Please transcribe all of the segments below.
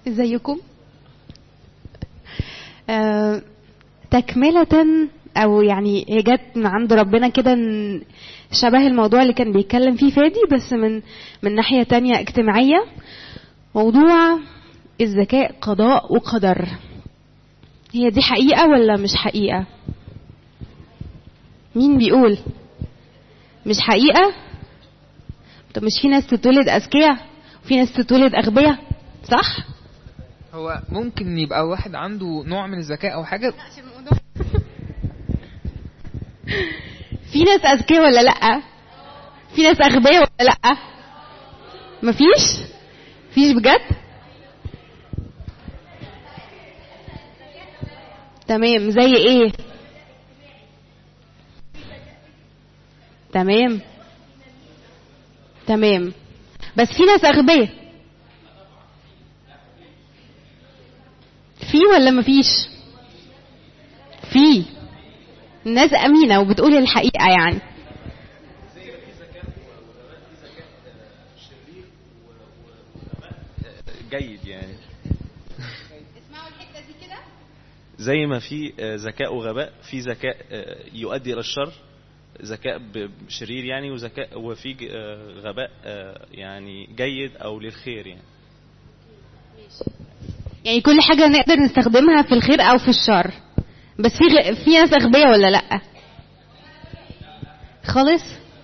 ازيكم آه، تكملة او يعني هي جت من عند ربنا كده إن شبه الموضوع اللي كان بيتكلم فيه فادي بس من من ناحية تانية اجتماعية موضوع الذكاء قضاء وقدر هي دي حقيقة ولا مش حقيقة مين بيقول مش حقيقة طب مش في ناس تتولد أذكياء وفي ناس تتولد أغبياء صح هو ممكن يبقى واحد عنده نوع من الذكاء او حاجه في ناس أذكياء ولا لأ في ناس أغبياء ولا لأ مفيش فيش بجد تمام زي ايه تمام تمام بس في ناس أغبياء في ولا مفيش في الناس أمينة وبتقول الحقيقة يعني جيد يعني زي ما في آه، ذكاء وغباء في ذكاء آه، يؤدي الى الشر ذكاء ب- شرير يعني وذكاء وفي ج- آه، غباء آه، يعني جيد او للخير يعني يعني كل حاجة نقدر نستخدمها في الخير أو في الشر بس في غ... في ناس أغبياء ولا لأ خالص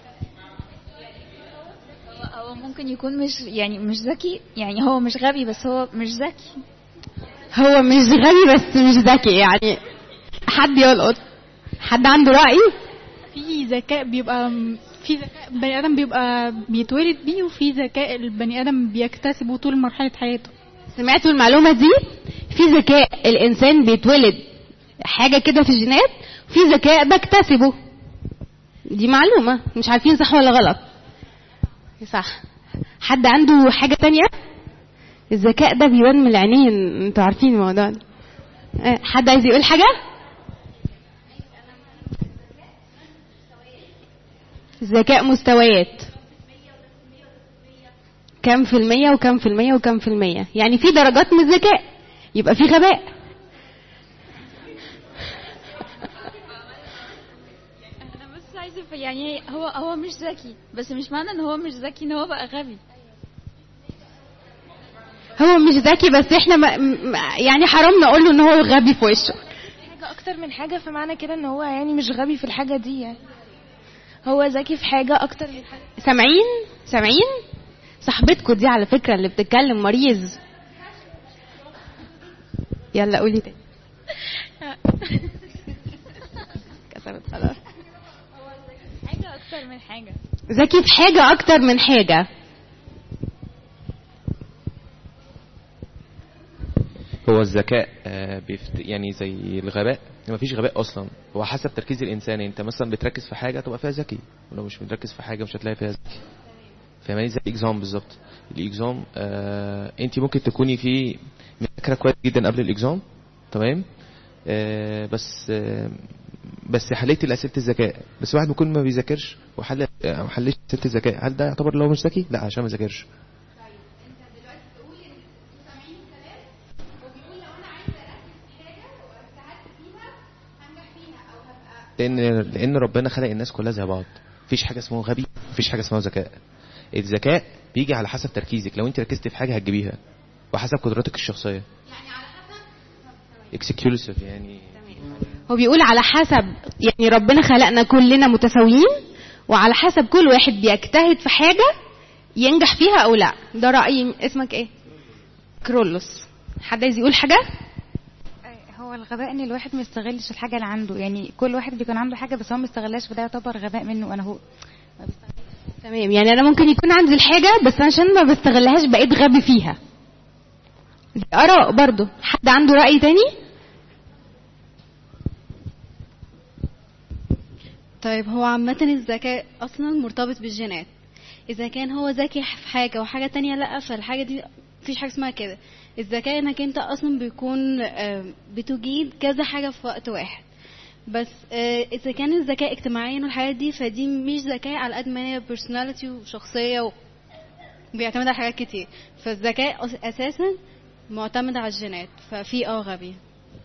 هو ممكن يكون مش يعني مش ذكي يعني هو مش غبي بس هو مش ذكي هو مش غبي بس مش ذكي يعني حد يلقط حد عنده رأي في ذكاء بيبقى في ذكاء بني ادم بيبقى بيتولد بيه وفي ذكاء البني ادم بيكتسبه طول مرحله حياته سمعتوا المعلومة دي في ذكاء الإنسان بيتولد حاجة كده في الجينات في ذكاء بكتسبه دي معلومة مش عارفين صح ولا غلط صح حد عنده حاجة تانية الذكاء ده بيبان من العينين انتوا عارفين الموضوع ده آه، حد عايز يقول حاجة الذكاء مستويات كم في المية وكم في المية وكم في المية يعني في درجات من الذكاء يبقى في غباء انا بس عايزه ف- يعني هو هو مش ذكي بس مش معنى ان هو مش ذكي ان هو بقى غبي هو مش ذكي بس احنا ما م- يعني حرام نقول له ان هو غبي في وشه حاجة أكتر من حاجة فمعنى كده إن هو يعني مش غبي في الحاجة دي يعني هو ذكي في حاجة أكتر من حاجة سامعين سامعين صاحبتكم دي على فكرة اللي بتتكلم مريض يلا قولي تاني كسرت خلاص حاجه اكتر من حاجه ذكي في حاجة أكتر من حاجة هو الذكاء آه، بيفت... يعني زي الغباء ما فيش غباء اصلا هو حسب تركيز الانسان انت مثلا بتركز في حاجه تبقى فيها ذكي ولو مش بتركز في حاجه مش هتلاقي فيها ذكي فاهماني زي الاكزام بالظبط الاكزام آه انت ممكن تكوني في مذاكره كويس جدا قبل الاكزام تمام آه بس آه بس حليتي الاسئله الذكاء بس واحد بيكون ما بيذاكرش وحل آه، ما حلش اسئله الذكاء هل ده يعتبر لو مش ذكي لا عشان ما ذاكرش لان لان ربنا خلق الناس كلها زي بعض مفيش حاجه اسمها غبي مفيش حاجه اسمها ذكاء الذكاء بيجي على حسب تركيزك لو انت ركزت في حاجه هتجيبيها وحسب قدراتك الشخصيه اكسكيولوسيف يعني هو بيقول على حسب يعني ربنا خلقنا كلنا متساويين وعلى حسب كل واحد بيجتهد في حاجة ينجح فيها أو لا ده رأيي اسمك ايه كرولوس حد عايز يقول حاجة هو الغباء ان الواحد ما يستغلش الحاجه اللي عنده يعني كل واحد بيكون عنده حاجه بس هو ما يستغلهاش فده يعتبر غباء منه انا هو تمام يعني أنا ممكن يكون عندي الحاجة بس عشان ما بستغلهاش بقيت غبي فيها دي آراء برضو حد عنده رأي تاني طيب هو عامة الذكاء أصلا مرتبط بالجينات إذا كان هو ذكي في حاجة وحاجة تانية لأ فالحاجة دي مفيش حاجة اسمها كده الذكاء انك انت اصلا بيكون آه، بتجيد كذا حاجة في وقت واحد بس آه، اذا كان الذكاء اجتماعيا والحاجات دي فدي مش ذكاء على قد ما هي personality وشخصية و... بيعتمد على حاجات كتير فالذكاء أس- اساسا معتمدة على الجينات ففي اه غبي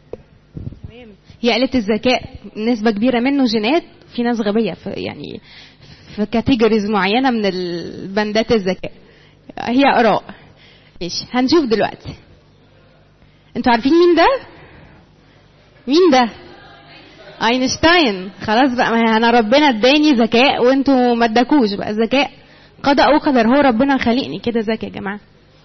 هي قالت الذكاء نسبة كبيرة منه جينات في ناس غبية في يعني في كاتيجوريز معينة من البندات الذكاء هي آراء ماشي هنشوف دلوقتي انتوا عارفين مين ده؟ مين ده؟ اينشتاين خلاص بقى ما انا ربنا اداني ذكاء وانتوا ما اداكوش بقى الذكاء قضاء وقدر هو ربنا خلقني كده ذكي يا جماعه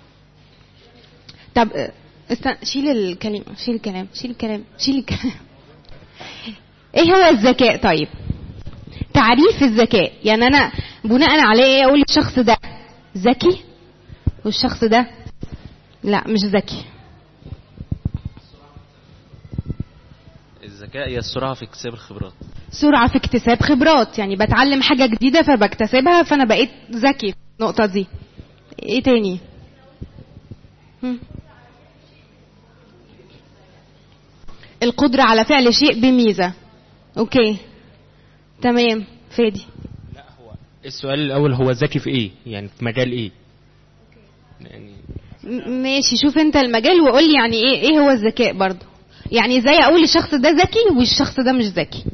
طب اه، استنى شيل الكلمه شيل الكلام شيل الكلام شيل الكلام ايه هو الذكاء طيب تعريف الذكاء يعني انا بناء عليه ايه اقول الشخص ده ذكي والشخص ده لا مش ذكي الذكاء هي السرعه في اكتساب الخبرات سرعة في اكتساب خبرات يعني بتعلم حاجة جديدة فبكتسبها فأنا بقيت ذكي في النقطة دي ايه تاني هم. القدرة على فعل شيء بميزة اوكي تمام فادي السؤال الاول هو ذكي في ايه يعني في مجال ايه يعني م- ماشي شوف انت المجال وقول لي يعني ايه ايه هو الذكاء برضو يعني ازاي اقول الشخص ده ذكي والشخص ده مش ذكي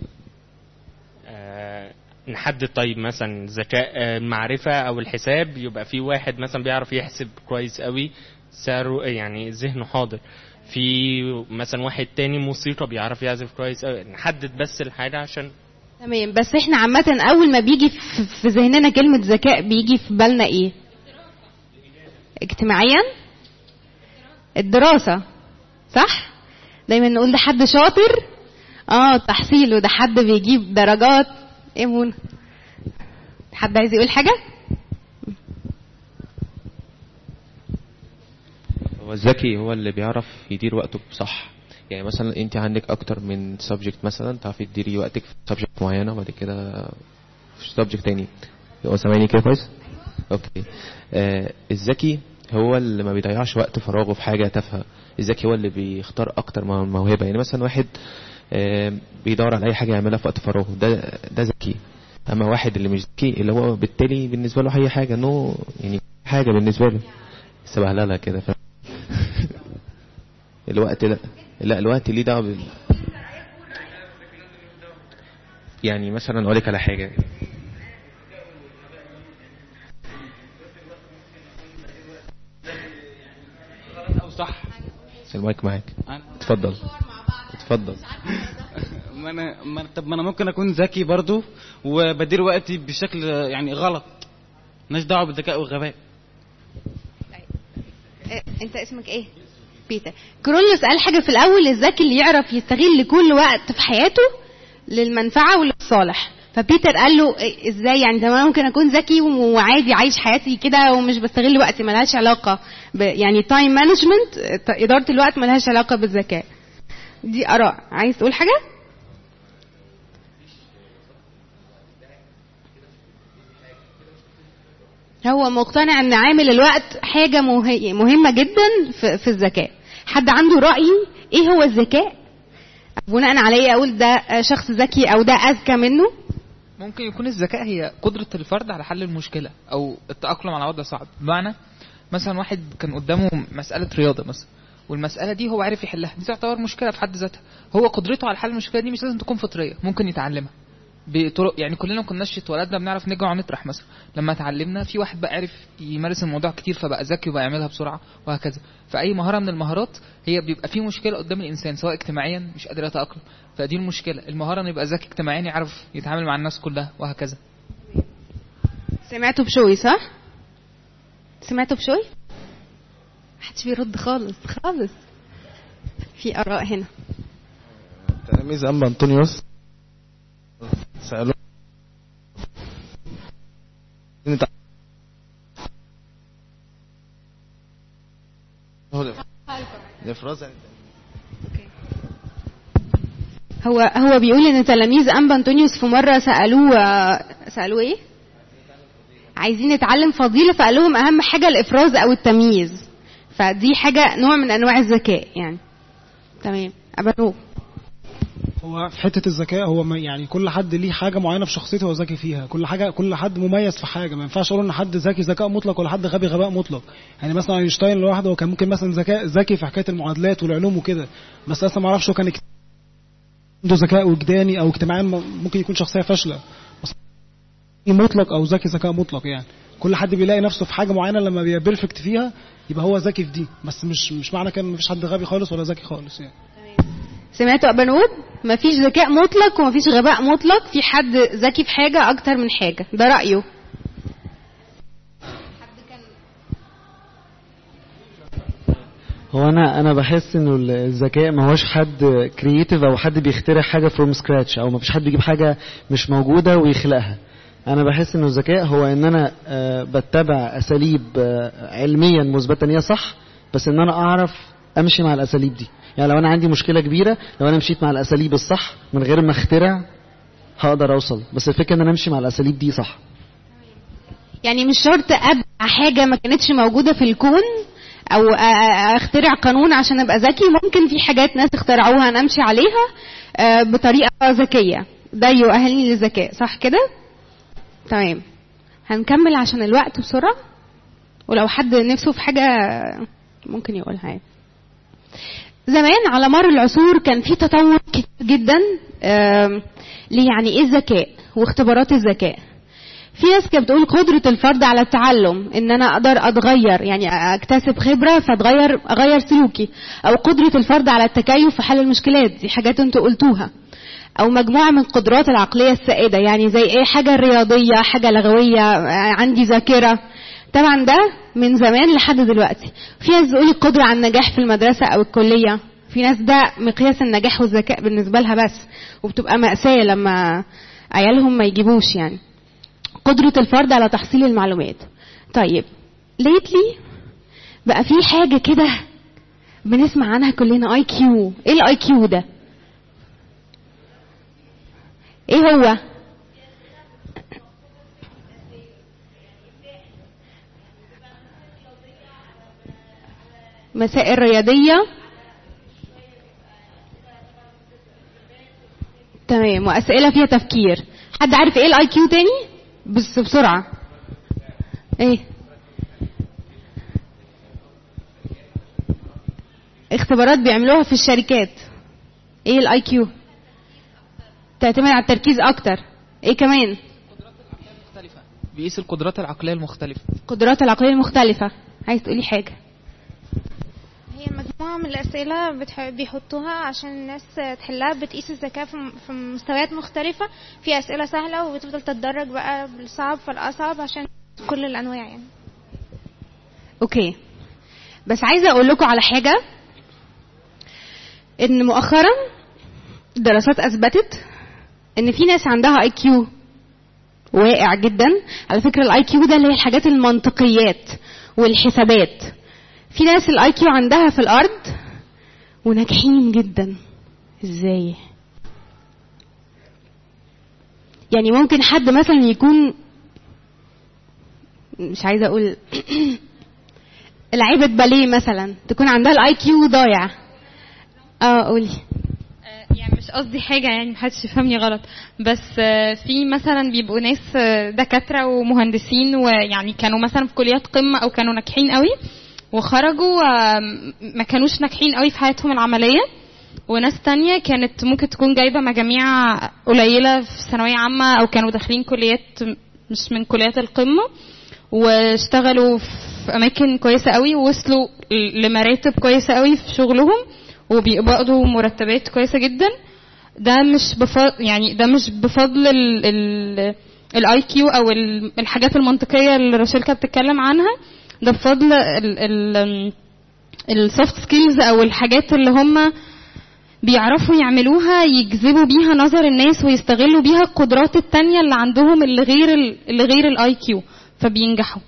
آه نحدد طيب مثلا ذكاء آه، المعرفة او الحساب يبقى في واحد مثلا بيعرف يحسب كويس قوي سعره يعني ذهنه حاضر في مثلا واحد تاني موسيقى بيعرف يعزف كويس قوي نحدد بس الحاجة عشان تمام بس احنا عامة أول ما بيجي في في ذهننا كلمة ذكاء بيجي في بالنا إيه؟ اجتماعيا؟ الدراسة صح؟ دايما نقول ده حد شاطر اه تحصيل وده حد بيجيب درجات ايه منى؟ حد عايز يقول حاجة؟ هو الذكي هو اللي بيعرف يدير وقته صح يعني مثلا انت عندك اكتر من سبجكت مثلا تعرفي تديري وقتك في سبجكت معينه وبعد كده في سبجكت تاني هو سامعني كده كويس اوكي آه الذكي هو اللي ما بيضيعش وقت فراغه في حاجه تافهه الذكي هو اللي بيختار اكتر مو- موهبه يعني مثلا واحد آه بيدور على اي حاجه يعملها في وقت فراغه ده ده ذكي اما واحد اللي مش ذكي اللي هو بالتالي بالنسبه له اي حاجه نو يعني حاجه بالنسبه له سبهلله كده فاهم الوقت لا لا الوقت ليه دعوه بال يعني مثلا اقول لك على حاجه او صح المايك معاك أنا- اتفضل اتفضل ما انا ما طب ما انا ممكن اكون ذكي برضو وبدير وقتي بشكل يعني غلط مالناش دعوه بالذكاء والغباء إيه، انت اسمك ايه بيتر كرولوس قال حاجه في الاول الذكي اللي يعرف يستغل كل وقت في حياته للمنفعه وللصالح فبيتر قال له إيه، ازاي يعني ده انا ممكن اكون ذكي وعادي عايش حياتي كده ومش بستغل وقتي ملهاش علاقه ب يعني تايم مانجمنت اداره الوقت ملهاش علاقه بالذكاء دي اراء عايز تقول حاجه هو مقتنع ان عامل الوقت حاجة مه- مهمة جدا في, في الذكاء حد عنده رأي ايه هو الذكاء بناء عليه اقول ده شخص ذكي او ده اذكى منه ممكن يكون الذكاء هي قدرة الفرد على حل المشكلة أو التأقلم على وضع صعب بمعنى مثلا واحد كان قدامه مسألة رياضة مثلا والمسألة دي هو عارف يحلها دي تعتبر مشكلة في حد ذاتها هو قدرته على حل المشكلة دي مش لازم تكون فطرية ممكن يتعلمها بطرق يعني كلنا ما كناش اتولدنا بنعرف نجمع ونطرح مثلا لما اتعلمنا في واحد بقى عرف يمارس الموضوع كتير فبقى ذكي وبقى يعملها بسرعه وهكذا فاي مهاره من المهارات هي بيبقى في مشكله قدام الانسان سواء اجتماعيا مش قادر يتاقلم فدي المشكله المهاره انه يبقى ذكي اجتماعيا يعرف يتعامل مع الناس كلها وهكذا سمعته بشوي صح سمعته بشوي محدش بيرد خالص خالص في اراء هنا تلاميذ أنبا أنطونيوس سألوه انت هو الإف- الإفراز يعني هو هو بيقول ان تلاميذ انبا انطونيوس في مره سالوه سالوه ايه عايزين نتعلم فضيله فقال لهم اهم حاجه الافراز او التمييز فدي حاجه نوع من انواع الذكاء يعني تمام ابانو هو في حته الذكاء هو ما يعني كل حد ليه حاجه معينه في شخصيته هو ذكي فيها كل حاجه كل حد مميز في حاجه ما ينفعش اقول ان حد ذكي ذكاء مطلق ولا حد غبي غباء مطلق يعني مثلا اينشتاين لوحده هو كان ممكن مثلا ذكاء ذكي في حكايه المعادلات والعلوم وكده بس اصلا ما اعرفش هو كان اجت- عنده ذكاء وجداني او اجتماعي م- ممكن يكون شخصيه فاشله بس مطلق او ذكي ذكاء مطلق يعني كل حد بيلاقي نفسه في حاجه معينه لما بيبقى بيرفكت فيها يبقى هو ذكي في دي بس مش مش معنى كده ان مفيش حد غبي خالص ولا ذكي خالص يعني سمعتوا أبنود مفيش ذكاء مطلق ومفيش غباء مطلق في حد ذكي في حاجة أكتر من حاجة ده رأيه هو انا انا بحس انه الذكاء ما هوش حد كرييتيف او حد بيخترع حاجه فروم سكراتش او ما فيش حد بيجيب حاجه مش موجوده ويخلقها انا بحس انه الذكاء هو ان انا آه، بتبع اساليب آه، علميا مثبته ان هي صح بس ان انا اعرف امشي مع الاساليب دي يعني لو انا عندي مشكله كبيره لو انا مشيت مع الاساليب الصح من غير ما اخترع هقدر اوصل بس الفكره ان انا امشي مع الاساليب دي صح يعني مش شرط أبدع حاجة ما كانتش موجودة في الكون أو أ- أ- أخترع قانون عشان أبقى ذكي ممكن في حاجات ناس اخترعوها نمشي عليها آه، بطريقة ذكية ده يؤهلني للذكاء صح كده؟ تمام هنكمل عشان الوقت بسرعة ولو حد نفسه في حاجة ممكن يقولها يعني. زمان على مر العصور كان في تطور كتير جدا آم، ليه يعني ايه الذكاء واختبارات الذكاء في ناس كانت بتقول قدرة الفرد على التعلم ان انا اقدر اتغير يعني اكتسب خبرة فاتغير اغير سلوكي او قدرة الفرد على التكيف في حل المشكلات دي حاجات انتوا قلتوها او مجموعة من القدرات العقلية السائدة يعني زي ايه حاجة رياضية حاجة لغوية آه، عندي ذاكرة طبعا ده من زمان لحد دلوقتي في ناس بتقول القدرة على النجاح في المدرسة او الكلية في ناس ده مقياس النجاح والذكاء بالنسبة لها بس وبتبقى مأساة لما عيالهم ما يجيبوش يعني قدرة الفرد على تحصيل المعلومات طيب ليتلي بقى في حاجة كده بنسمع عنها كلنا اي كيو ايه الاي كيو ده ايه هو مسائل رياضية تمام وأسئلة فيها تفكير حد عارف ايه الاي كيو تاني بس بسرعة ايه اختبارات بيعملوها في الشركات ايه الاي كيو تعتمد على التركيز اكتر ايه كمان بيقيس القدرات العقليه المختلفه القدرات العقلية المختلفة عايز تقولي حاجة هي مجموعة من الأسئلة بتح... بيحطوها عشان الناس تحلها بتقيس الذكاء في م- في مستويات مختلفة في أسئلة سهلة وبتفضل تتدرج بقى بالصعب فالأصعب عشان كل الأنواع يعني اوكي بس عايزه اقول لكم على حاجه ان مؤخرا دراسات اثبتت ان في ناس عندها اي كيو واقع جدا على فكره الاي كيو ده اللي هي الحاجات المنطقيات والحسابات في ناس الاي كيو عندها في الارض وناجحين جدا ازاي يعني ممكن حد مثلا يكون مش عايزه اقول لعيبه باليه مثلا تكون عندها الاي كيو ضايع اه قولي يعني مش قصدي حاجة يعني محدش يفهمني غلط بس آه، في مثلا بيبقوا ناس آه، دكاترة ومهندسين ويعني كانوا مثلا في كليات قمة أو كانوا ناجحين قوي وخرجوا آه، ما كانوش ناجحين قوي في حياتهم العملية وناس تانية كانت ممكن تكون جايبة مجاميع قليلة في ثانوية عامة أو كانوا داخلين كليات مش من كليات القمة واشتغلوا في أماكن كويسة قوي ووصلوا لمراتب كويسة قوي في شغلهم وبيقبضوا مرتبات كويسة جدا ده مش بفضل يعني ده مش بفضل ال ال الاي كيو او ال- الحاجات المنطقيه اللي راشيل كانت بتتكلم عنها ده بفضل السوفت سكيلز او الحاجات اللي هم بيعرفوا يعملوها يجذبوا بيها نظر الناس ويستغلوا بيها القدرات التانية اللي عندهم اللي غير ال- اللي غير الاي كيو فبينجحوا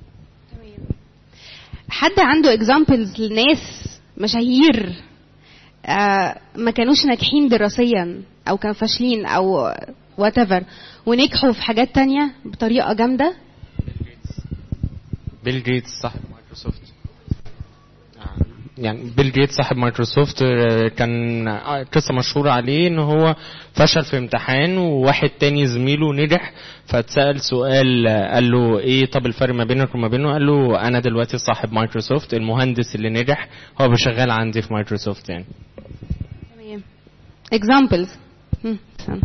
حد عنده اكزامبلز لناس مشاهير آه، ما كانوش ناجحين دراسيا او كانوا فاشلين او وات ايفر ونجحوا في حاجات تانية بطريقه جامده بيل جيتس صح مايكروسوفت يعني بيل جيتس صاحب مايكروسوفت آه، كان آه، قصة مشهورة عليه ان هو فشل في امتحان وواحد تاني زميله نجح فاتسأل سؤال آه، قال له ايه طب الفرق ما بينك وما بينه قال له انا دلوقتي صاحب مايكروسوفت المهندس اللي نجح هو بيشغل عندي في مايكروسوفت يعني تمام examples هم، استنى.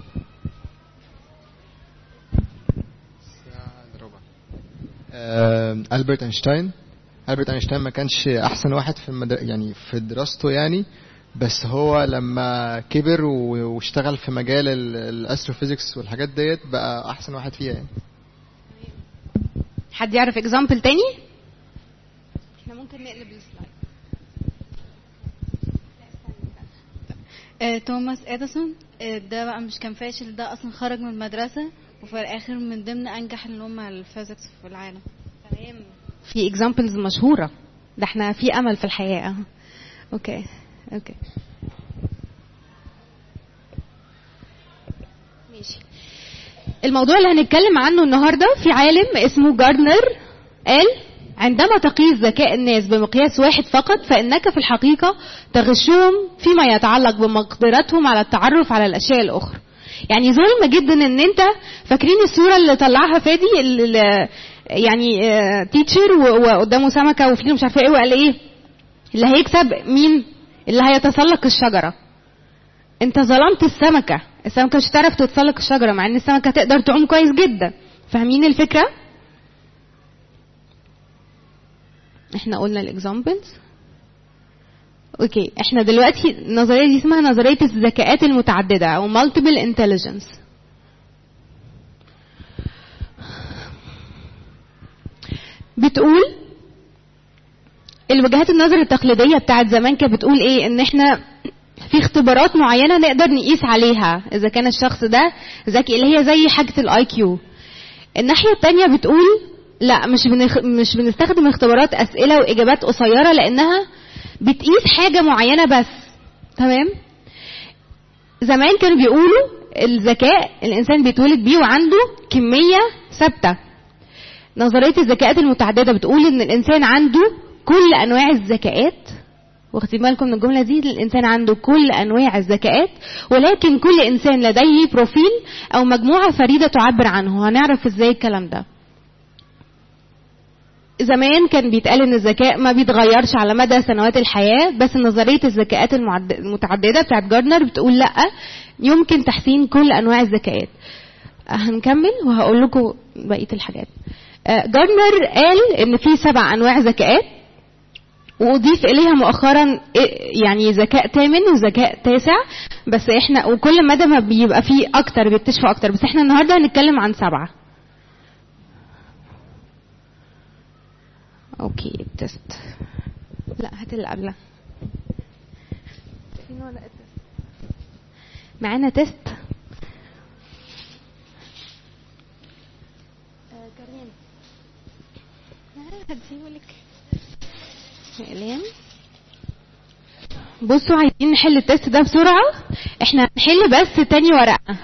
آه، ألبرت أينشتاين ألبرت أينشتاين ما كانش أحسن واحد في المد... يعني في دراسته يعني بس هو لما كبر و- واشتغل في مجال ال- الاستروفيزيكس والحاجات ديت بقى أحسن واحد فيها يعني حد يعرف example تاني احنا ممكن نقلب السلايد آه، توماس اديسون آه، ده بقى مش كان فاشل ده اصلا خرج من المدرسه وفي الاخر من ضمن انجح اللي هم الفيزيكس في العالم تمام في examples مشهورة ده احنا في امل في الحياة اهو. اوكي اوكي ماشي الموضوع اللي هنتكلم عنه النهاردة في عالم اسمه جاردنر قال عندما تقيس ذكاء الناس بمقياس واحد فقط فإنك في الحقيقة تغشهم فيما يتعلق بمقدرتهم على التعرف على الأشياء الأخرى يعني ظلم جدا ان انت فاكرين الصورة اللي طلعها فادي اللي يعني تيتشر وقدامه سمكة وفيل مش عارفة ايه وقال ايه اللي هيكسب مين اللي هيتسلق الشجرة انت ظلمت السمكة السمكة مش هتعرف تتسلق الشجرة مع ان السمكة تقدر تعوم كويس جدا فاهمين الفكرة احنا قلنا الاكزامبلز اوكي احنا دلوقتي النظريه دي اسمها نظريه الذكاءات المتعدده او multiple intelligence بتقول الوجهات النظر التقليديه بتاعت زمان كانت بتقول ايه ان احنا في اختبارات معينه نقدر نقيس عليها اذا كان الشخص ده ذكي اللي هي زي حاجه الاي كيو الناحيه الثانيه بتقول لا مش بنخ... مش بنستخدم اختبارات اسئله واجابات قصيره لانها بتقيس حاجه معينه بس تمام زمان كانوا بيقولوا الذكاء الانسان بيتولد بيه وعنده كميه ثابته نظريه الذكاءات المتعدده بتقول ان الانسان عنده كل انواع الذكاءات واخدين بالكم من الجمله دي الانسان عنده كل انواع الذكاءات ولكن كل انسان لديه بروفيل او مجموعه فريده تعبر عنه هنعرف ازاي الكلام ده زمان كان بيتقال ان الذكاء ما بيتغيرش على مدى سنوات الحياه بس نظريه الذكاءات المعد- المتعدده بتاعت جاردنر بتقول لا يمكن تحسين كل انواع الذكاءات هنكمل وهقول لكم بقيه الحاجات آه، جاردنر قال ان في سبع انواع ذكاءات واضيف اليها مؤخرا إيه- يعني ذكاء ثامن وذكاء تاسع بس احنا وكل مدى ما بيبقى فيه اكتر بيكتشفوا اكتر بس احنا النهارده هنتكلم عن سبعه اوكي التست لا هات اللي قبلها فين ورقة التست؟ معانا تيست كريم هديهولك اقلام بصوا عايزين نحل التست ده بسرعة احنا هنحل بس تاني ورقة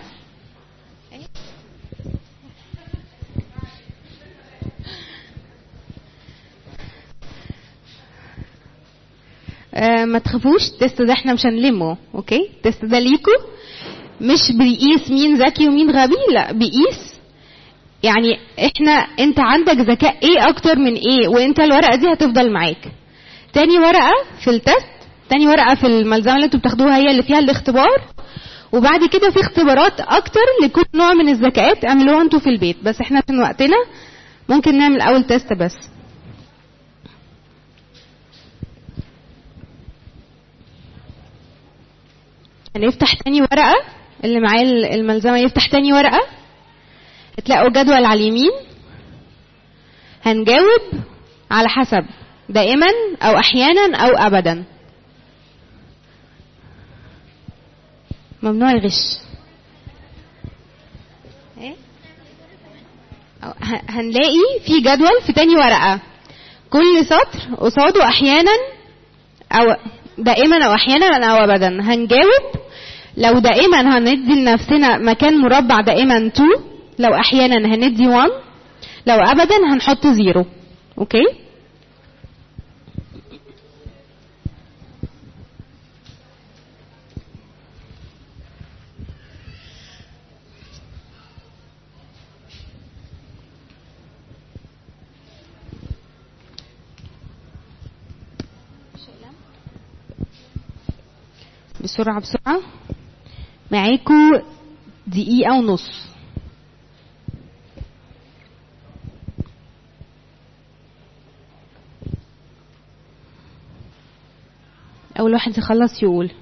آه ما تخافوش التست ده احنا مش هنلمه اوكي التست ده ليكوا مش بيقيس مين ذكي ومين غبي لا بيقيس يعني احنا انت عندك ذكاء ايه اكتر من ايه وانت الورقه دي هتفضل معاك تاني ورقه في التست تاني ورقه في الملزمه اللي انتوا بتاخدوها هي اللي فيها الاختبار وبعد كده في اختبارات اكتر لكل نوع من الذكاءات اعملوها انتوا في البيت بس احنا عشان وقتنا ممكن نعمل اول تيست بس هنفتح تاني ورقة اللي معاه الملزمة يفتح تاني ورقة تلاقوا جدول على اليمين هنجاوب على حسب دائما او احيانا او ابدا ممنوع الغش إيه؟ أو ه- هنلاقي في جدول في تاني ورقة كل سطر قصاده احيانا او دائما او احيانا او ابدا هنجاوب لو دائما هندي لنفسنا مكان مربع دائما 2 لو احيانا هندي 1 لو ابدا هنحط 0 اوكي بسرعة بسرعة معاكوا دقيقة ونص أول واحد يخلص يقول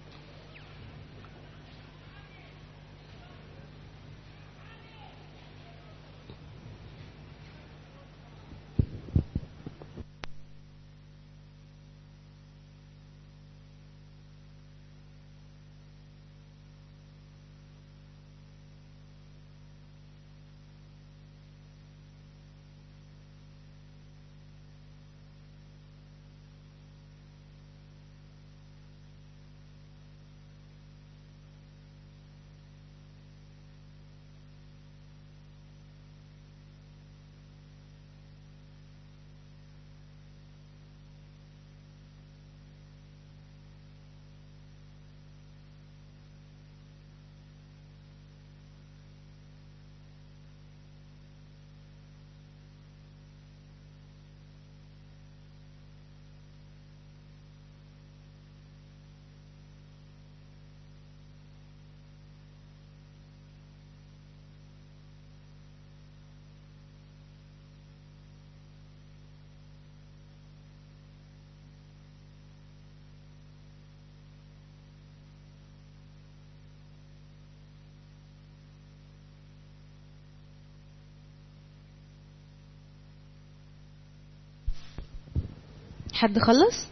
حد خلص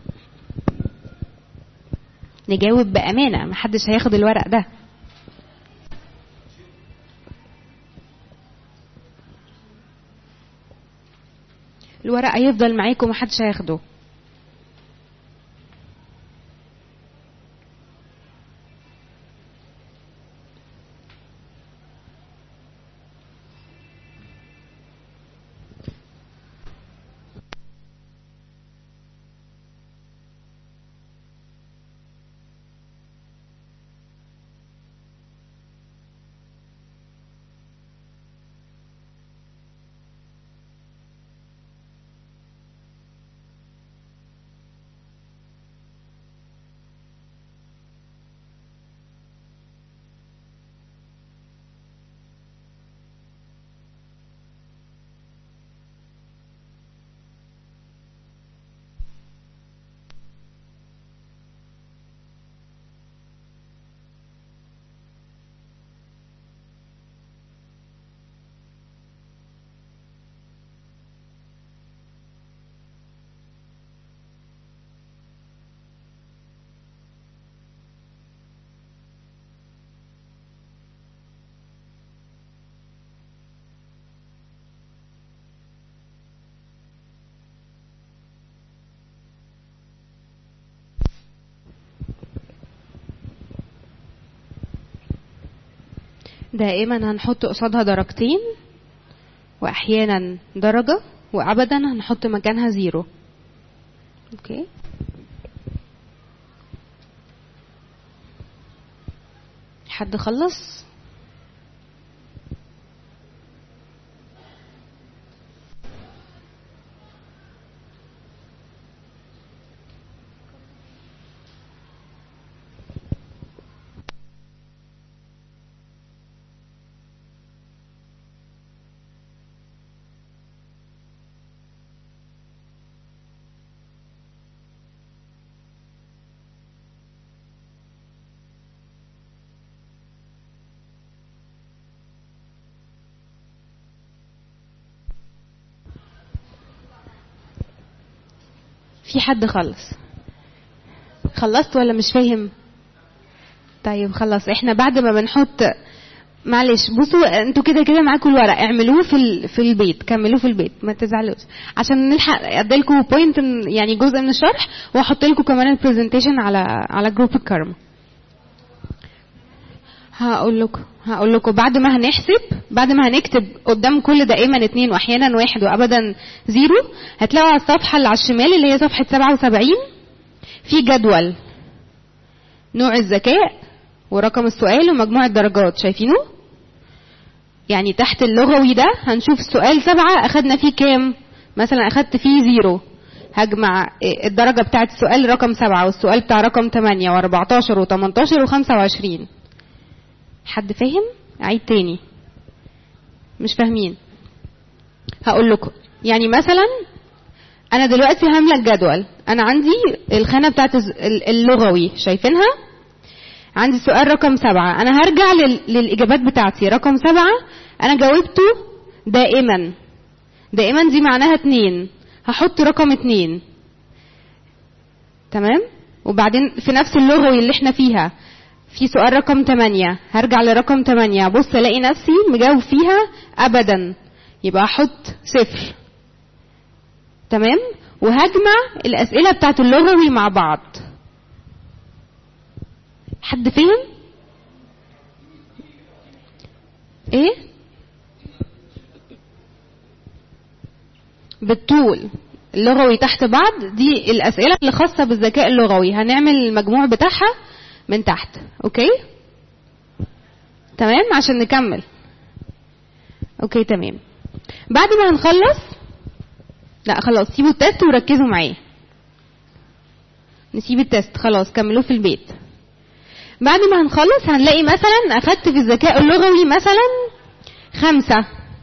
نجاوب بأمانة محدش هياخد الورق ده الورق هيفضل معاكم محدش هياخده دائما هنحط قصادها درجتين واحيانا درجة وابدا هنحط مكانها زيرو اوكي حد خلص في حد خلص خلصت ولا مش فاهم طيب خلاص احنا بعد ما بنحط معلش بصوا انتوا كده كده معاكم الورق اعملوه في ال... في البيت كملوه في البيت ما تزعلوش عشان نلحق اديلكم بوينت يعني جزء من الشرح واحط لكم كمان البرزنتيشن على على جروب الكرم هقول لكم هقول لكم بعد ما هنحسب بعد ما هنكتب قدام كل دائما اتنين واحيانا واحد وابدا زيرو هتلاقوا على الصفحه اللي على الشمال اللي هي صفحه 77 في جدول نوع الذكاء ورقم السؤال ومجموع الدرجات شايفينه يعني تحت اللغوي ده هنشوف السؤال سبعة أخدنا فيه كام مثلا أخدت فيه زيرو هجمع إيه، الدرجة بتاعة السؤال رقم سبعة والسؤال بتاع رقم تمانية واربعتاشر وتمنتاشر وخمسة وعشرين حد فاهم؟ أعيد تاني مش فاهمين هقول لكم يعني مثلا انا دلوقتي هامله الجدول انا عندي الخانه بتاعت الز- ال- اللغوي شايفينها عندي السؤال رقم سبعة انا هرجع لل... للاجابات بتاعتي رقم سبعة انا جاوبته دائما دائما دي معناها اتنين هحط رقم اتنين تمام وبعدين في نفس اللغوي اللي احنا فيها في سؤال رقم 8 هرجع لرقم 8 بص الاقي نفسي مجاوب فيها ابدا يبقى احط صفر تمام وهجمع الاسئله بتاعت اللغوي مع بعض حد فهم ايه بالطول اللغوي تحت بعض دي الاسئله اللي خاصه بالذكاء اللغوي هنعمل المجموع بتاعها من تحت اوكي تمام عشان نكمل اوكي تمام بعد ما هنخلص لا خلاص سيبوا التست وركزوا معايا نسيب التست خلاص كملوه في البيت بعد ما هنخلص هنلاقي مثلا اخدت في الذكاء اللغوي مثلا خمسة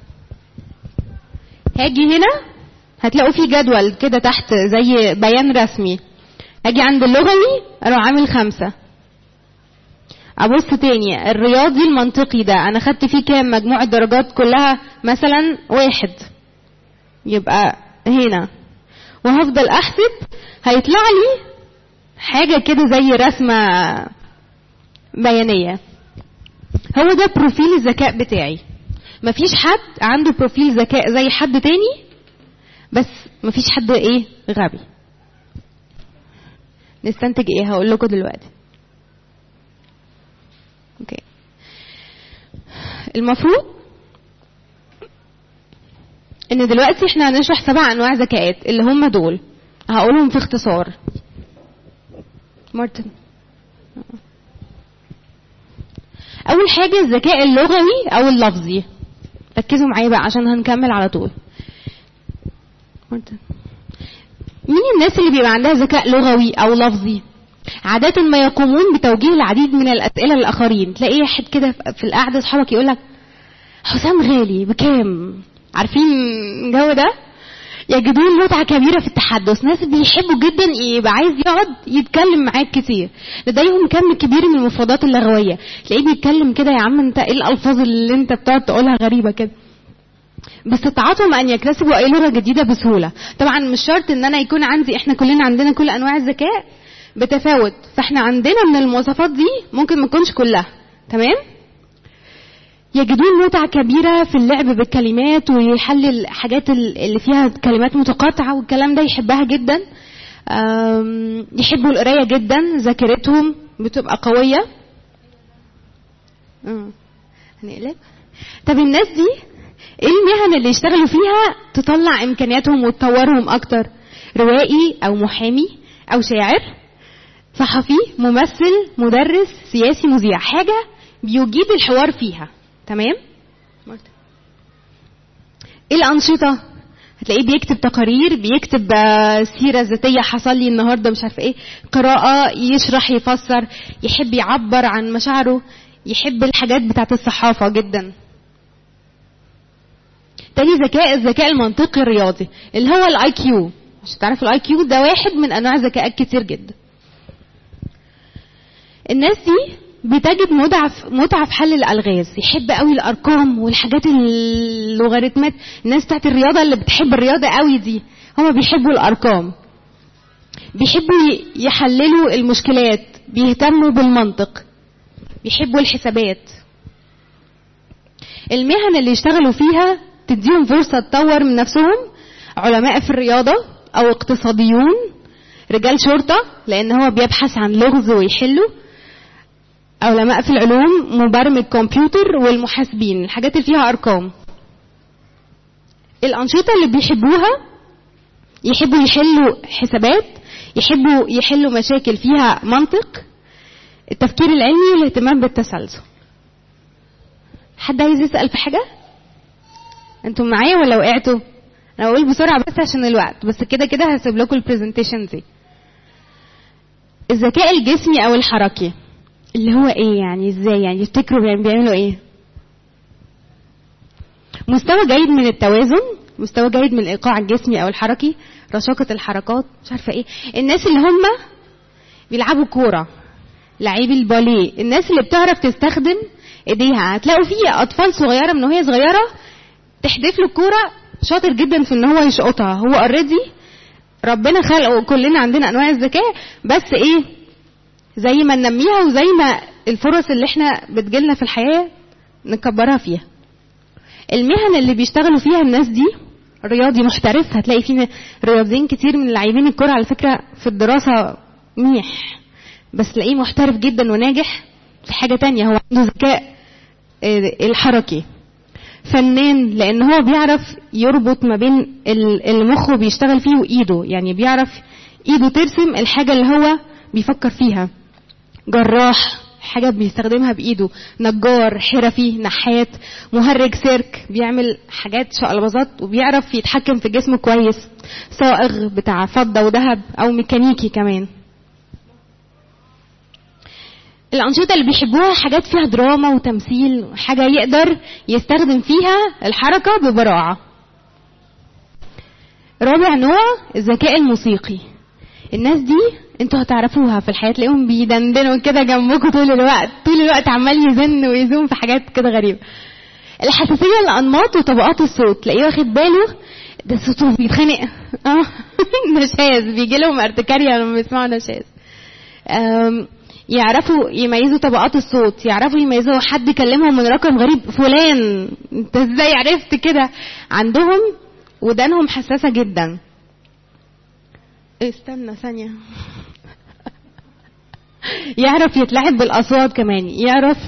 هاجي هنا هتلاقوا في جدول كده تحت زي بيان رسمي اجي عند اللغوي اروح عامل خمسة ابص تاني الرياضي المنطقي ده انا خدت فيه كام مجموع الدرجات كلها مثلا واحد يبقى هنا وهفضل احسب هيطلع لي حاجة كده زي رسمة بيانية هو ده بروفيل الذكاء بتاعي مفيش حد عنده بروفيل ذكاء زي حد تاني بس مفيش حد ايه غبي نستنتج ايه هقول لكم دلوقتي اوكي المفروض ان دلوقتي احنا هنشرح سبع انواع ذكاءات اللي هم دول هقولهم في اختصار مارتن اول حاجه الذكاء اللغوي او اللفظي ركزوا معايا بقى عشان هنكمل على طول مارتن مين الناس اللي بيبقى عندها ذكاء لغوي او لفظي عادة ما يقومون بتوجيه العديد من الأسئلة للآخرين تلاقي واحد كده في القعدة أصحابك يقول لك حسام غالي بكام عارفين الجو ده يجدون متعة كبيرة في التحدث ناس بيحبوا جدا يبقى عايز يقعد يتكلم معاك كتير لديهم كم كبير من المفردات اللغوية تلاقيه بيتكلم كده يا عم انت ايه الألفاظ اللي انت بتقعد تقولها غريبة كده باستطاعتهم ان يكتسبوا اي لغه جديده بسهوله طبعا مش شرط ان انا يكون عندي احنا كلنا عندنا كل انواع الذكاء بتفاوت فاحنا عندنا من المواصفات دي ممكن ما تكونش كلها تمام يجدون متعة كبيرة في اللعب بالكلمات ويحلل الحاجات اللي فيها كلمات متقاطعة والكلام ده يحبها جدا أم، يحبوا القراية جدا ذاكرتهم بتبقى قوية أم، هنقلب طب الناس دي ايه المهن اللي يشتغلوا فيها تطلع امكانياتهم وتطورهم اكتر روائي او محامي او شاعر صحفي ممثل مدرس سياسي مذيع حاجه بيجيد الحوار فيها تمام ايه الانشطه هتلاقيه بيكتب تقارير بيكتب آه، سيره ذاتيه حصل لي النهارده مش عارفه ايه قراءه يشرح يفسر يحب يعبر عن مشاعره يحب الحاجات بتاعت الصحافه جدا تاني ذكاء الذكاء المنطقي الرياضي اللي هو الاي كيو عشان تعرفوا الاي كيو ده واحد من انواع ذكاءات كتير جدا الناس دي بتجد متعة في متعة في حل الألغاز يحب قوي الأرقام والحاجات اللوغاريتمات الناس بتاعت الرياضة اللي بتحب الرياضة قوي دي هما بيحبوا الأرقام بيحبوا ي- يحللوا المشكلات بيهتموا بالمنطق بيحبوا الحسابات المهن اللي يشتغلوا فيها تديهم فرصة تطور من نفسهم علماء في الرياضة أو اقتصاديون رجال شرطة لأن هو بيبحث عن لغز ويحله علماء في العلوم مبرمج كمبيوتر والمحاسبين الحاجات اللي فيها أرقام الأنشطة اللي بيحبوها يحبوا يحلوا حسابات يحبوا يحلوا مشاكل فيها منطق التفكير العلمي والاهتمام بالتسلسل حد عايز يسأل في حاجة؟ انتم معايا ولا وقعتوا؟ انا بقول بسرعه بس عشان الوقت بس كده كده هسيب لكم البرزنتيشن دي الذكاء الجسمي او الحركي اللي هو ايه يعني ازاي يعني يفتكروا بيعم- بيعملوا ايه مستوى جيد من التوازن مستوى جيد من الايقاع الجسمي او الحركي رشاقه الحركات مش عارفه ايه الناس اللي هم بيلعبوا كوره لعيب الباليه الناس اللي بتعرف تستخدم ايديها هتلاقوا في اطفال صغيره من وهي صغيره تحدف له الكوره شاطر جدا في ان هو يشقطها هو اوريدي ربنا خلقه كلنا عندنا انواع الذكاء بس ايه زي ما ننميها وزي ما الفرص اللي احنا بتجيلنا في الحياه نكبرها فيها المهن اللي بيشتغلوا فيها الناس دي رياضي محترف هتلاقي في رياضيين كتير من لاعبين الكرة على فكرة في الدراسة ميح بس تلاقيه محترف جدا وناجح في حاجة تانية هو عنده ذكاء آه، الحركي فنان لان هو بيعرف يربط ما بين ال- المخ بيشتغل فيه وايده يعني بيعرف ايده ترسم الحاجة اللي هو بيفكر فيها جراح حاجة بيستخدمها بإيده نجار حرفي نحات مهرج سيرك بيعمل حاجات شقلباظات وبيعرف يتحكم في جسمه كويس صائغ بتاع فضة وذهب أو ميكانيكي كمان الأنشطة اللي بيحبوها حاجات فيها دراما وتمثيل حاجة يقدر يستخدم فيها الحركة ببراعة رابع نوع الذكاء الموسيقي الناس دي انتوا هتعرفوها في الحياة تلاقيهم بيدندنوا كده جنبكم طول الوقت طول الوقت عمال يزن ويزوم في حاجات كده غريبة الحساسية لأنماط وطبقات الصوت تلاقيه واخد باله ده صوته بيتخانق اه نشاز بيجي لهم ارتكاريا لما بيسمعوا نشاز أم، يعرفوا يميزوا طبقات الصوت يعرفوا يميزوا حد كلمهم من رقم غريب فلان انت ازاي عرفت كده عندهم ودانهم حساسة جدا استنى ثانية يعرف يتلاعب بالأصوات كمان يعرف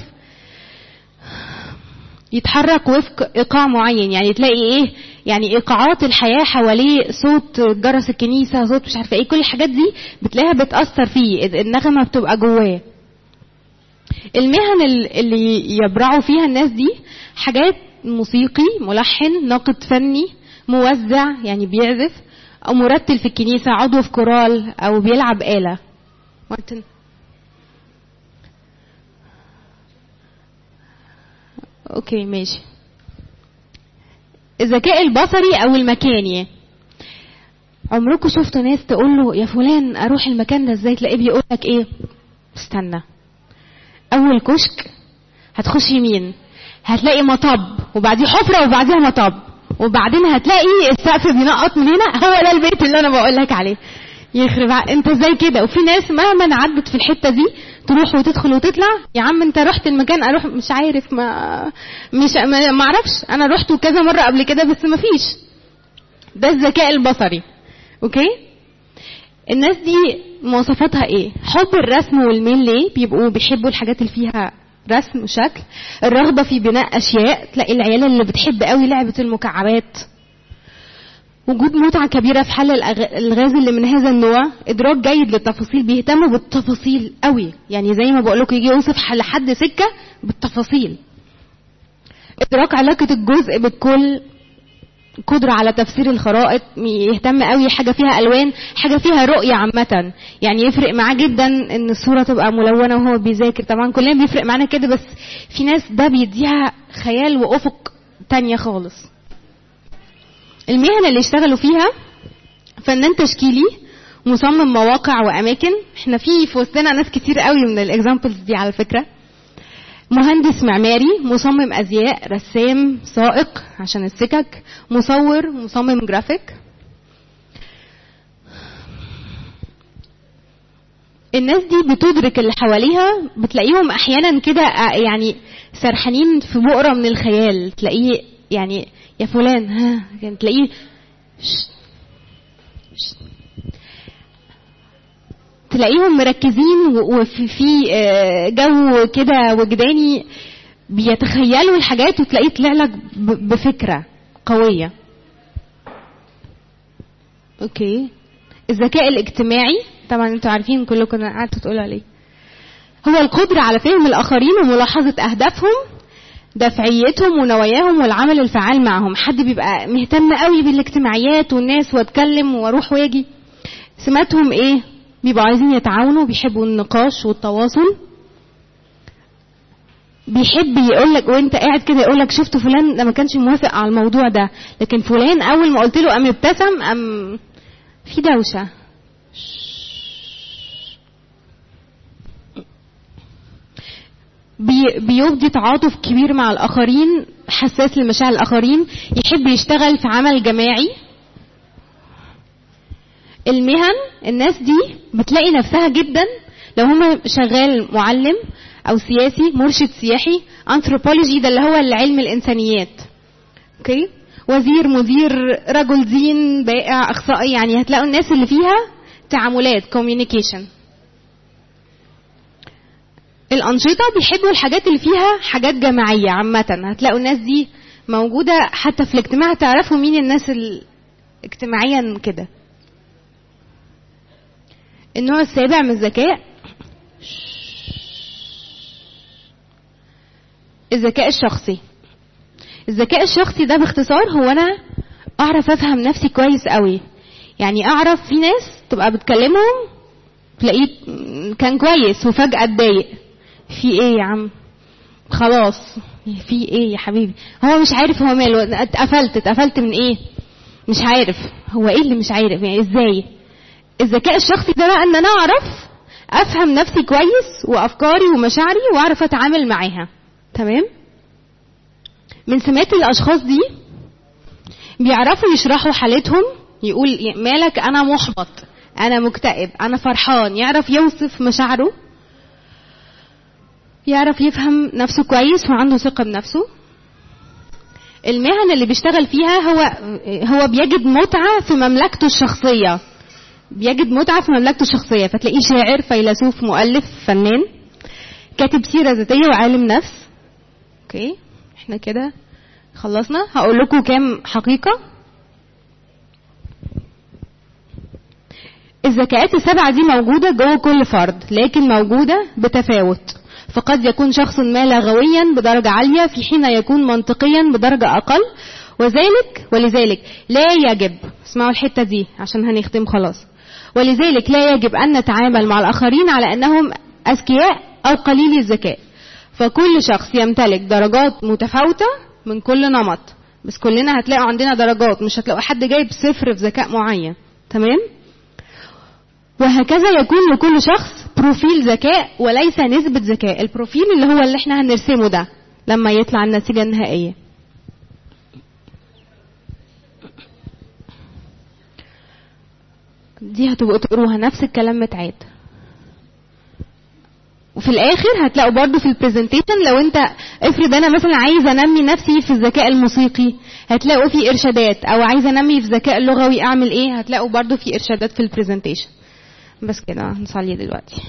يتحرك وفق إيقاع معين يعني تلاقي إيه يعني إيقاعات الحياة حواليه صوت جرس الكنيسة صوت مش عارفة إيه كل الحاجات دي بتلاقيها بتأثر فيه النغمة بتبقى جواه المهن ال- اللي يبرعوا فيها الناس دي حاجات موسيقي ملحن ناقد فني موزع يعني بيعزف او مرتل في الكنيسة عضو في كورال او بيلعب آلة مارتن اوكي ماشي الذكاء البصري او المكاني عمركم شفتوا ناس تقول له يا فلان اروح المكان ده ازاي تلاقيه بيقول لك ايه استنى اول كشك هتخش يمين هتلاقي مطب وبعديه حفره وبعديها مطب وبعدين هتلاقي السقف بينقط من هنا هو ده البيت اللي انا بقول لك عليه يخرب ع- انت ازاي كده وفي ناس مهما عدت في الحته دي تروح وتدخل وتطلع يا عم انت رحت المكان اروح مش عارف ما مش ما ما اعرفش انا رحت كذا مره قبل كده بس ما فيش ده الذكاء البصري اوكي الناس دي مواصفاتها ايه حب الرسم والميل ليه بيبقوا بيحبوا الحاجات اللي فيها رسم وشكل الرغبه في بناء اشياء تلاقي العيال اللي بتحب قوي لعبه المكعبات وجود متعة كبيرة في حل الأغ- الغاز اللي من هذا النوع إدراك جيد للتفاصيل بيهتموا بالتفاصيل قوي يعني زي ما بقولك يجي يوصف ح- لحد سكة بالتفاصيل إدراك علاقة الجزء بالكل قدرة على تفسير الخرائط يهتم قوي حاجة فيها ألوان حاجة فيها رؤية عامة يعني يفرق معاه جدا إن الصورة تبقى ملونة وهو بيذاكر طبعا كلنا بيفرق معانا كده بس في ناس ده بيديها خيال وأفق تانية خالص المهن اللي اشتغلوا فيها فنان تشكيلي مصمم مواقع واماكن احنا في في وسطنا ناس كتير قوي من الاكزامبلز دي على فكره مهندس معماري مصمم ازياء رسام سائق عشان السكك مصور مصمم جرافيك الناس دي بتدرك اللي حواليها بتلاقيهم احيانا كده آه، يعني سرحانين في بؤره من الخيال تلاقيه يعني يا فلان ها يعني تلاقيه شت، شت. تلاقيهم مركزين و- وفي في آه، جو كده وجداني بيتخيلوا الحاجات وتلاقيه طلع لك ب- بفكره قويه اوكي الذكاء الاجتماعي طبعا انتوا عارفين كلكم انا قعدت تقولوا عليه هو القدرة على فهم الآخرين وملاحظة أهدافهم دفعيتهم ونواياهم والعمل الفعال معهم حد بيبقى مهتم قوي بالاجتماعيات والناس واتكلم واروح واجي سماتهم ايه بيبقوا عايزين يتعاونوا بيحبوا النقاش والتواصل بيحب يقول لك وانت قاعد كده يقول لك شفت فلان ده ما كانش موافق على الموضوع ده لكن فلان اول ما قلت له قام ابتسم قام في دوشه بي بيبدي تعاطف كبير مع الآخرين حساس لمشاعر الآخرين يحب يشتغل في عمل جماعي المهن الناس دي بتلاقي نفسها جدا لو هما شغال معلم أو سياسي مرشد سياحي أنثروبولوجي ده اللي هو العلم الإنسانيات أوكي وزير مدير رجل دين بائع أخصائي يعني هتلاقوا الناس اللي فيها تعاملات communication الأنشطة بيحبوا الحاجات اللي فيها حاجات جماعية عامة هتلاقوا الناس دي موجودة حتى في الاجتماع تعرفوا مين الناس اجتماعيا كده النوع السابع من الذكاء الذكاء الشخصي الذكاء الشخصي ده باختصار هو انا اعرف افهم نفسي كويس قوي يعني اعرف في ناس تبقى بتكلمهم تلاقيه كان كويس وفجأة اتضايق في ايه يا عم خلاص في ايه يا حبيبي هو مش عارف هو ماله اتقفلت اتقفلت من ايه مش عارف هو ايه اللي مش عارف يعني ازاي الذكاء الشخصي ده بقى ان انا اعرف افهم نفسي كويس وافكاري ومشاعري واعرف اتعامل معاها تمام من سمات الاشخاص دي بيعرفوا يشرحوا حالتهم يقول مالك انا محبط انا مكتئب انا فرحان يعرف يوصف مشاعره يعرف يفهم نفسه كويس وعنده ثقة بنفسه المهن اللي بيشتغل فيها هو هو بيجد متعة في مملكته الشخصية بيجد متعة في مملكته الشخصية فتلاقيه شاعر فيلسوف مؤلف فنان كاتب سيرة ذاتية وعالم نفس اوكي احنا كده خلصنا هقول لكم كام حقيقة الذكاءات السبعة دي موجودة جوه كل فرد لكن موجودة بتفاوت فقد يكون شخص ما لغويا بدرجة عالية في حين يكون منطقيا بدرجة أقل وذلك ولذلك لا يجب اسمعوا الحتة دي عشان هنختم خلاص ولذلك لا يجب أن نتعامل مع الآخرين على أنهم أذكياء أو قليلي الذكاء فكل شخص يمتلك درجات متفاوتة من كل نمط بس كلنا هتلاقوا عندنا درجات مش هتلاقوا حد جايب صفر في ذكاء معين تمام وهكذا يكون لكل شخص بروفيل ذكاء وليس نسبة ذكاء البروفيل اللي هو اللي احنا هنرسمه ده لما يطلع النتيجة النهائية دي هتبقوا تقروها نفس الكلام متعاد وفي الاخر هتلاقوا برضو في البرزنتيشن لو انت افرض انا مثلا عايز انمي نفسي في الذكاء الموسيقي هتلاقوا في ارشادات او عايز انمي في الذكاء اللغوي اعمل ايه هتلاقوا برضو في ارشادات في البرزنتيشن بس كده هنصلي دلوقتي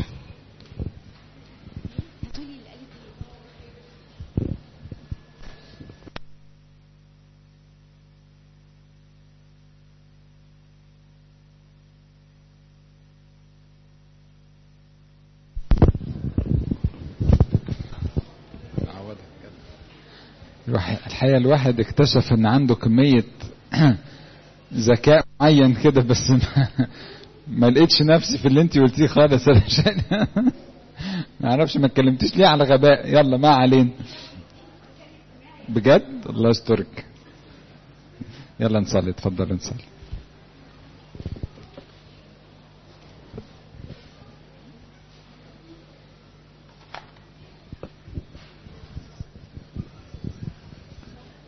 الحقيقة الواحد اكتشف ان عنده كمية ذكاء معين كده بس ما, ما لقيتش نفسي في اللي انت قلتيه خالص علشان ما اعرفش ما اتكلمتيش ليه على غباء يلا ما علينا بجد الله يسترك يلا نصلي اتفضل نصلي